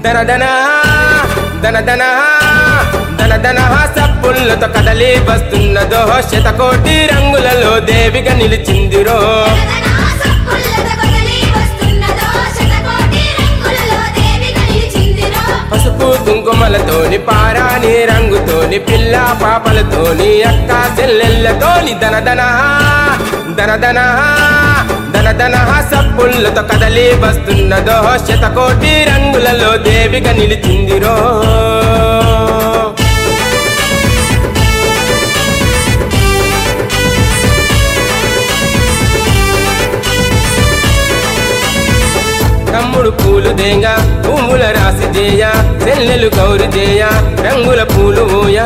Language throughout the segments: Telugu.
దన దన దన దన దన దన సప్పుళ్ళతో కదలి వస్తున్నదో శతకోటి రంగులలో దేవిగా నిలిచిందిరో తెలంగాణ సప్పుల్లత కదలి వస్తున్నదో శతకోటి రంగులలో దేవిగా నిలిచిందిరో పసుపు కుంకుమలతోని పారాని రంగుతోని పిల్ల పాపలతోని అక్క చెల్లెళ్ళతోని దనదన దనదన దనదన సప్పుళ్ళతో కదలి వస్తున్నదో శతకోటి రంగులలో దేవిగా నిలిచిందిరో తమ్ముడు పూలు దేయ పువ్వుల రాసి చేయ చెల్లెలు గౌరి చేయ రంగుల పూలు ఓయా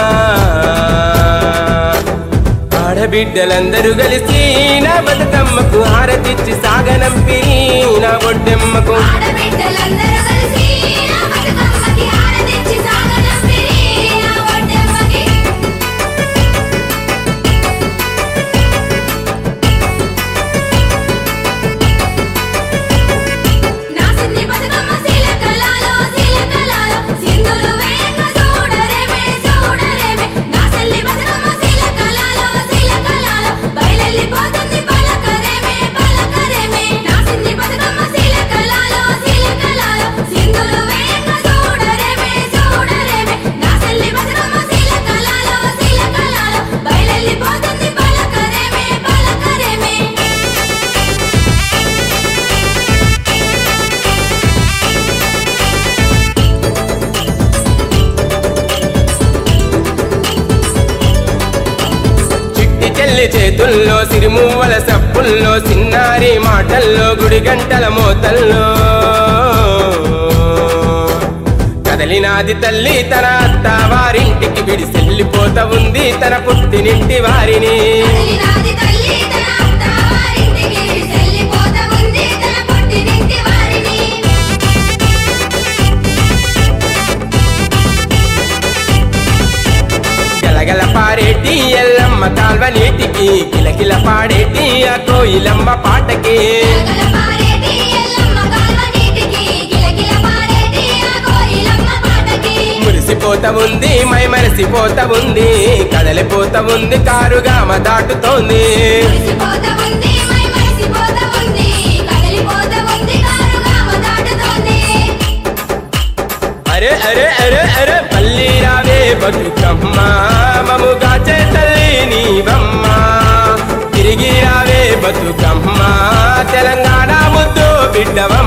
ఆడబిడ్డలందరూ కలిసి నా బతుకమ్మకు హారతిచ్చి సాగనంపి నా ఒడ్డెమ్మకు ఆడబిడ్డలందరూ కలిసి నా బతుకమ్మకి ఆరతిచ్చి సాగనంపిరి నా ఒడ్డెమ్మకి నా సిన్ని బతుకమ్మ శీలకళలో శీలకళలో సింధులు వేయంగా చూడరేమే చూడరేమే నా తల్లి బతుకమ్మ శీలకళలో శీలకళలో బయలెళ్ళిపోతుంది పలకరేమే పలకరేమే నా సిన్ని బతుకమ్మ శీలకళలో శీలకళలో సింధులు వేయంగా చూడరేమే చూడరేమే నా తల్లి బతుకమ్మ శీలకళలో శీలకళలో బయలెళ్ళిపోతుంది పలకరేమే పలకరేమే చిట్టి చెల్లి చేతుల్లో సిరిమువ్వల సప్పుల్లో సిన్నారి మాటల్లో గుడి గంటల మోతల్లో కదలినాది తల్లి తన అత్త వారింటికి విడిసెళ్ళిపోత ఉంది తన పుట్టినింటి వారిని కదిలినాది తల్లి తన అత్త వారింటికి వెళ్ళిపోత ఉంది తన పుట్టినింటి వారిని గలగల పాడేటి ఎల్లమ్మ కాల్వ నీటికి కిలకిల పాడేటి ఆ కోయిలమ్మ పాటకి గలగల పారేటి ఎల్లమ్మ కాల్వ నీటికి గిలగిల పారేటి ఆ కోయిలమ్మ పాటకి మురిసిపోత ఉంది మై మరిసిపోత ఉంది కదలిపోత ఉంది కారుగామ దాటుతోంది మురిసిపోత ఉంది మై మరిసిపోత ఉంది కదిలిపోత ఉంది కారుగామ దాటుతోంది అరే అరే అరే అరే పల్లి రావే బతుకమ్మ మముగా తల్లి నీవమ్మ తిరిగి రావే బతుకమ్మ తెలంగాణ ముద్దు బిడ్డవమ్మ